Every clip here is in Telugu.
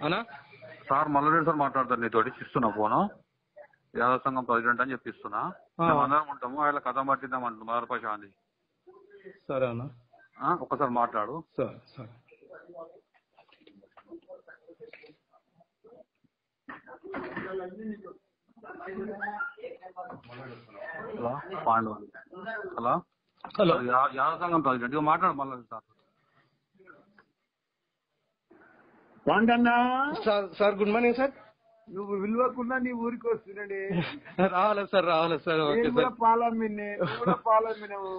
అన్నా సార్ మల్లరెడ్డి సార్ మాట్లాడతారు నీతోటి ఇస్తున్నా ఫోను యాదవ సంఘం ప్రెసిడెంట్ అని చెప్పిస్తున్నా ఆ. మేము అందరం ఉంటాము ఆయన కథ పట్టిద్దాం అంటున్నాం మదర్ ప్రశాంతి సరే అన్న ఒక్కసారి మాట్లాడు సరే సరే హలో పాండు హలో హలో యా- యాదవ సంఘం ప్రెసిడెంట్ ఇక మాట్లాడు మల్లరెడ్డి సార్ వాండన్నా sir sir good morning sir నువ్వు విలువకుండా నీ ఊరికి వస్తున్నాడే రావాలా సార్ రావాలా సార్ ఓకే నేను కూడా సార్ పాలమ్మినే నువ్వు కూడా పాలమ్మినవు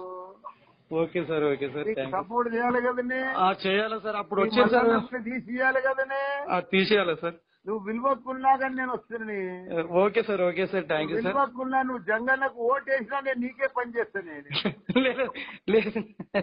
ఓకే సార్ ఓకే సార్ నీకు థ్యాంక్ యూ సపోర్ట్ చేయాలి కదనే చేయాలా సార్ అప్పుడు నీ వచ్చేది సార్ మల్లన్నకి తీసియాలి కదనే ఆ, తీసేయాలా సార్ నువ్వు విలువకున్నా కానీ నేను వస్తున్నాను okay sir okay sir thank you sir విలువకున్నా నువ్వు జంగన్నకు ఓటేసినా నేను నీకే పని చేస్తాను నేను లేదు లేదు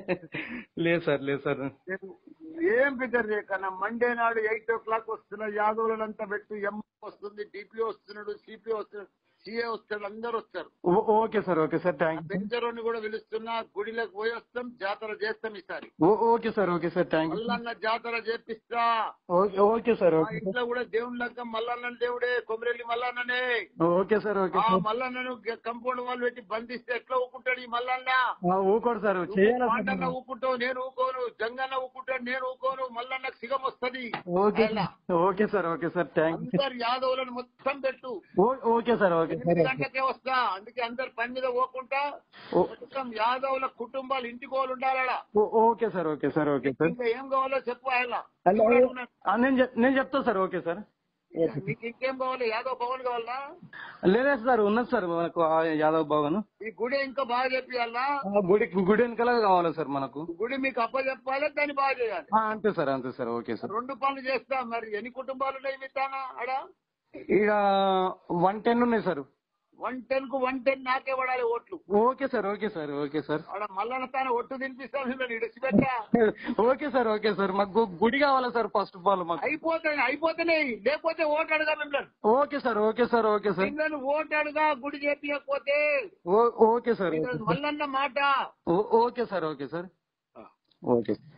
లేదు సార్ లేదు సార్ నేను ఏం ఫికర్ చేయకన్నా మండే నాడు ఎయిట్ ఓ క్లాక్ వస్తున్న యాదవులంతా పెట్టు ఎం వస్తుంది డిపి వస్తున్నాడు సిపి వస్తున్నాడు సిఏ వస్తాడు అందరు వస్తారు ఓ- okay sir okay sir thank you బెంచరోని కూడా పిలుస్తున్నా గుడిలోకి పోయి వస్తాం జాతర చేస్తాం ఈసారి ఓ- okay sir okay sir thank you Mallanna జాతర చేపిస్తా ఓకే ఓకే సార్ మా ఓకే ఇంట్లో కూడా దేవుని లెక్క మల్లన్న దేవుడే కొమరెల్లి మల్లన్ననే ఓకే సార్ ఓకే ఆ సార్ మల్లన్నను కంపౌండ్ వాళ్ళు పెట్టి బంధిస్తే ఎట్లా ఊకుంటాడు ఈ మల్లన్న ఆ, ఊకోడు సార్ నువ్వు చేయాలా పాండన్న సార్ ఊకుంటావు నేను ఊకోను జంగన్న ఊకుంటాడు నేను ఊకోను మల్లన్నకు సిగం వస్తది ఓకే అలా. Okay sir okay sir thank you అందరు యాదవులను మొత్తం పెట్టు ఓ- ఓకే సార్ ఓకే ఎనిమిది సార్ గంటలకే వస్తా అందుకే అందరు పని మీద పోకుండా ఓ- మొత్తం యాదవుల కుటుంబాలు ఇంటికి వాళ్ళు ఉండాలడా ఓ- okay sir okay sir okay sir ఇంకా ఏం కావాలో చెప్పు ఆయన హలో ఆ, నేను చెప్- నేను చెప్తా సార్ ఓకే సార్ మీకు ఇంకేం కావాలి యాదవ్ భవన్ కావాలా లేదా సార్ ఉన్నది సార్ మనకు ఆ యాదవ్ భవన్ ఈ గుడి ఇంకా బాగా చెప్పాలా ఆ, గుడి గుడి వెనకాల కావాలి సార్ మనకు గుడి మీకు అప్ప చెప్పాలి దాన్ని బాగా చేయాలి ఆ, అంతే సార్ అంతే సార్ ఓకే సార్ రెండు పనులు చేస్తా మరి ఎన్ని కుటుంబాలు ఉన్నాయి మిత్తానా ఆడ ఇక వన్ టెన్ ఉన్నాయి సార్ వన్ టెన్ కు వన్ టెన్ నాకే పడాలి ఓట్లు okay sir okay sir okay sir ఆడ మల్లన్న స్థానం ఒట్టు తినిపిస్తాను మిమ్మల్ని ఇడిచిపెట్టా ఓకే సార్ ఓకే సార్ మాకు గు- గుడి కావాలా సార్ ఫస్ట్ ఆఫ్ ఆల్ మాకు అయిపోతాయి అయిపోతున్నాయి లేకపోతే ఓటు అడగా మిమ్మల్ని okay sir okay sir okay sir మిమ్మల్ని ఓటు అడగా గుడి చేపించకపోతే ఓ- ఓకే సార్ మల్లన్న మాట ఓ- okay sir okay sir okay